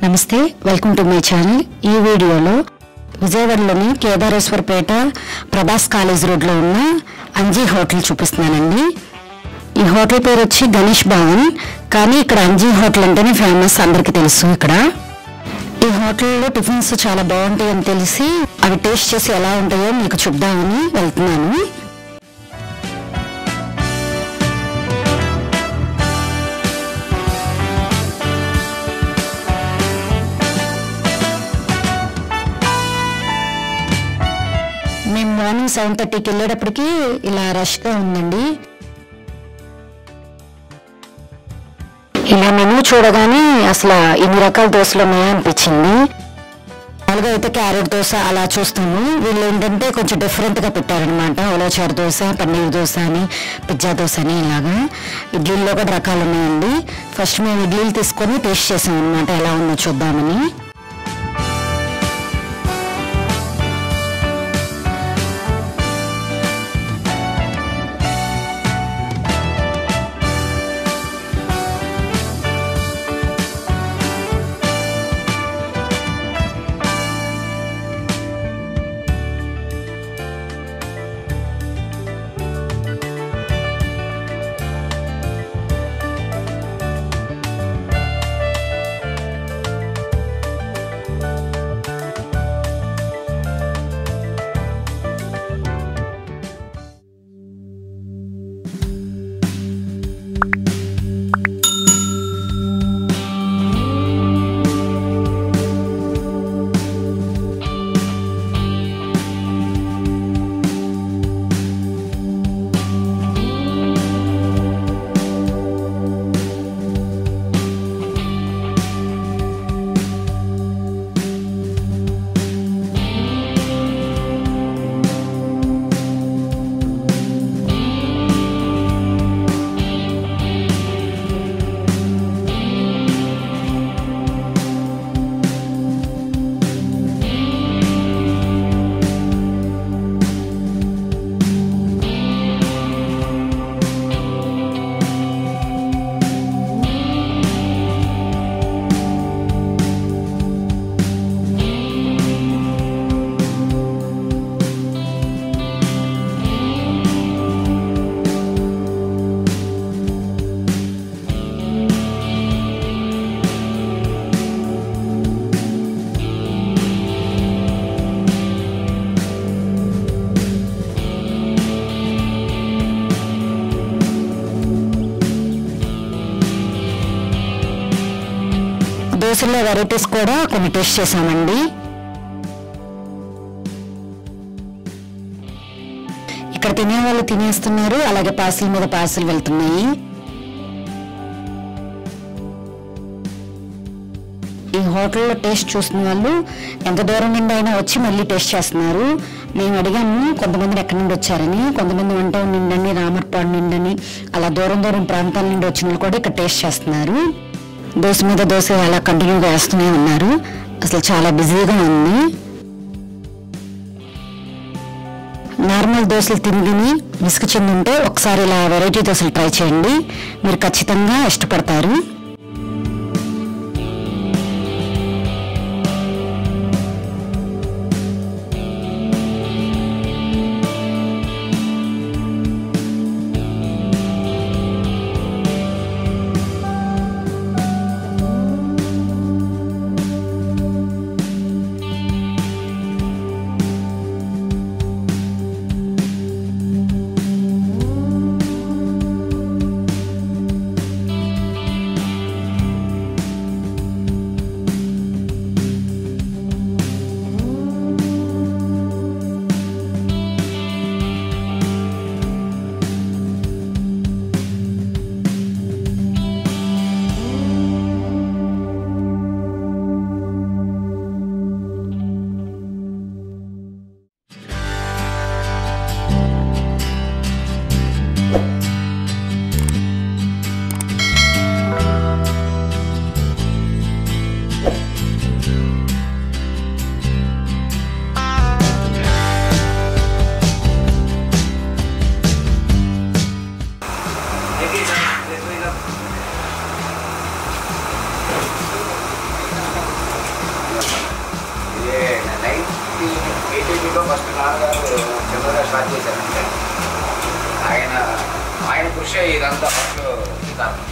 నమస్తే welcome to my channel ఈ వీడియోలో విజయవాడలోని కేదారేశ్వరపేట ప్రభాస్ కాలేజ్ రోడ్లో ఉన్న అంజీ హోటల్ చూపిస్తున్నానండి ఈ హోటల్ పేరు వచ్చి గణేష్ భవన్ కానీ ఇక్కడ అంజీ హోటల్ అంటేనే ఫేమస్ అందరికీ తెలుసు ఇక్కడ ఈ హోటల్లో టిఫిన్స్ చాలా బాగుంటాయి అని తెలిసి అవి టేస్ట్ చేసి ఎలా ఉంటాయో మీకు చూద్దామని వెళ్తున్నాను మేము మార్నింగ్ సెవెన్ థర్టీకి వెళ్ళేటప్పటికి ఇలా రష్గా ఉందండి ఇలా మెనూ చూడగానే అసలు ఇన్ని రకాల దోశలు ఉన్నాయా అనిపించింది మామూలుగా అయితే క్యారెట్ దోశ అలా చూస్తాము వీళ్ళు ఏంటంటే కొంచెం డిఫరెంట్గా పెట్టారనమాట ఉలవచారు దోశ పన్నీర్ దోశ అని పిజ్జా దోశ అని ఇలాగా ఇడ్లీల్లో కూడా రకాలు ఉన్నాయండి ఫస్ట్ మేము ఇడ్లీలు తీసుకొని టేస్ట్ చేసాం అనమాట ఎలా ఉందో చూద్దామని దోశల్లో వెరైటీస్ కూడా కొన్ని టేస్ట్ చేసామండి ఇక్కడ తినే వాళ్ళు తినేస్తున్నారు అలాగే పార్సిల్ మీద పార్సిల్ వెళ్తున్నాయి ఈ హోటల్లో టేస్ట్ చూసిన వాళ్ళు ఎంత దూరం నుండి అయినా వచ్చి మళ్ళీ టేస్ట్ చేస్తున్నారు మేము అడిగాము కొంతమంది ఎక్కడి నుండి వచ్చారని కొంతమంది వంట నిండని రామర్పాడు నిండని అలా దూరం దూరం ప్రాంతాల నుండి వచ్చిన వాళ్ళు కూడా ఇక్కడ టేస్ట్ చేస్తున్నారు దోశ మీద దోశ అలా కంటిన్యూగా వేస్తూనే ఉన్నారు అసలు చాలా బిజీగా ఉంది నార్మల్ దోశలు తిని తిని విసుగు చెందుంటే ఒకసారి ఇలా వెరైటీ దోశలు ట్రై చేయండి మీరు ఖచ్చితంగా ఇష్టపడతారు చిన్నగా స్టార్ట్ చేశానంటే ఆయన ఆయన కృషి ఇదంతా ఫస్ట్ కారణం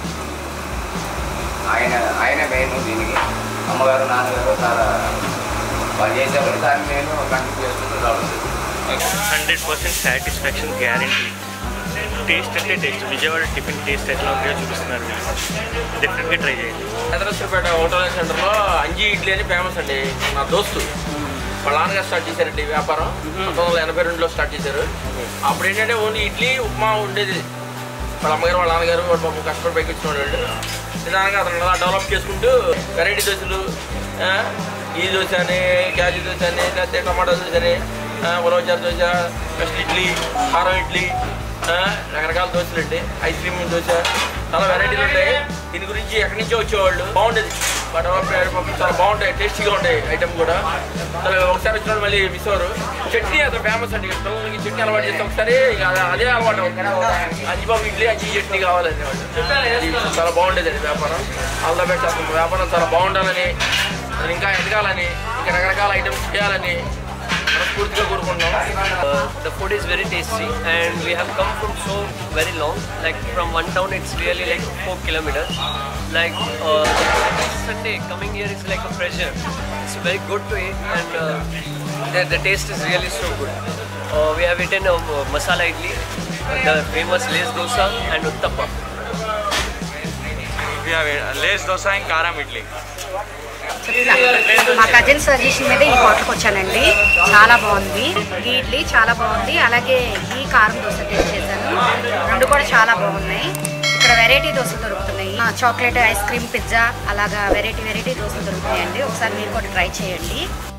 ఆయన ఆయన మెయిన్ దీనికి అమ్మగారు నాన్నగారు చాలా వాళ్ళు చేశారు దాన్ని నేను కంటిన్యూ చేసుకుంటూ రావడం hundred percent satisfaction guarantee taste అంటే టేస్ట్ విజయవాడ టిఫిన్ టేస్ట్ ఎట్లా ఉంటాయో చూపిస్తున్నారు డెఫినెట్గా ట్రై చేయండి హైదరాబాద్పేట హోటల్ సెంటర్లో అంజీ ఇడ్లీ అని ఫేమస్ అండి నా దోస్తు వాళ్ళ నాన్నగారు స్టార్ట్ చేశారండి వ్యాపారం పంతొమ్మిది వందల ఎనభై రెండులో స్టార్ట్ చేశారు అప్పుడు ఏంటంటే ఓన్లీ ఇడ్లీ ఉప్మా ఉండేది వాళ్ళ అమ్మగారు వాళ్ళ నాన్నగారు వాళ్ళ పాపం కష్టపడి పైకి వచ్చిన వాళ్ళు నిదానంగా అతను అలా డెవలప్ చేసుకుంటూ వెరైటీ దోశలు ఆ, ఈ దోశ అని క్యాజీ దోశ అని లేకపోతే టమాటా దోశ అని ఆ, ఉలవచారు దోశ నెక్స్ట్ ఇడ్లీ కారం ఇడ్లీ ఆ, రకరకాల దోశలు అండి ఐస్ క్రీమ్ దోశ చాలా వెరైటీలు ఉంటాయి దీని గురించి ఎక్కడి నుంచో వచ్చేవాళ్ళు బాగుండేది బట్ చాలా బాగుంటాయి టేస్టీగా ఉంటాయి ఐటమ్ కూడా చాలా ఒకసారి వచ్చిన వాళ్ళు మళ్ళీ మిస్ అవ్వరు చట్నీ అతను ఫేమస్ అండి ఇక్కడ పిల్లలకి చట్నీ అలవాటు చేస్తే ఒకసారి ఇక అదే- అదే అలవాటు అంజిబాబు ఇడ్లీ అంజి చట్నీ కావాలని వాళ్ళు ఇది చాలా బాగుండేదండి వ్యాపారం ఆల్ ద బెస్ట్ అసలు వ్యాపారం చాలా బాగుండాలని ఇంకా ఎదగాలని ఇంకా రకరకాల ఐటమ్స్ చేయాలని మనస్ఫూర్తిగా కోరుకుంటున్నాం Uh, the food is very tasty and we have come from so very long like from one town it's really like four kilometers like uh, every sunday coming here is like a pleasure it's very good to eat and uh, the, the taste is really so good uh, we have eaten uh, masala idli uh, the famous lace dosa and uttappa lace dosa ఇంకా కారం ఇడ్లీ మా cousin suggestion మీద ఈ హోటల్కి వచ్చానండి చాలా బాగుంది ఈ ఇడ్లీ చాలా బాగుంది అలాగే ఈ కారం దోశ టేస్ట్ చేశాను రెండు కూడా చాలా బాగున్నాయి ఇక్కడ వెరైటీ దోశలు దొరుకుతున్నాయి ఆ, చాక్లెట్ ఐస్ క్రీమ్ పిజ్జా అలాగా వెరైటీ వెరైటీ దోశలు దొరుకుతాయండి ఒకసారి మీరు కూడా ట్రై చేయండి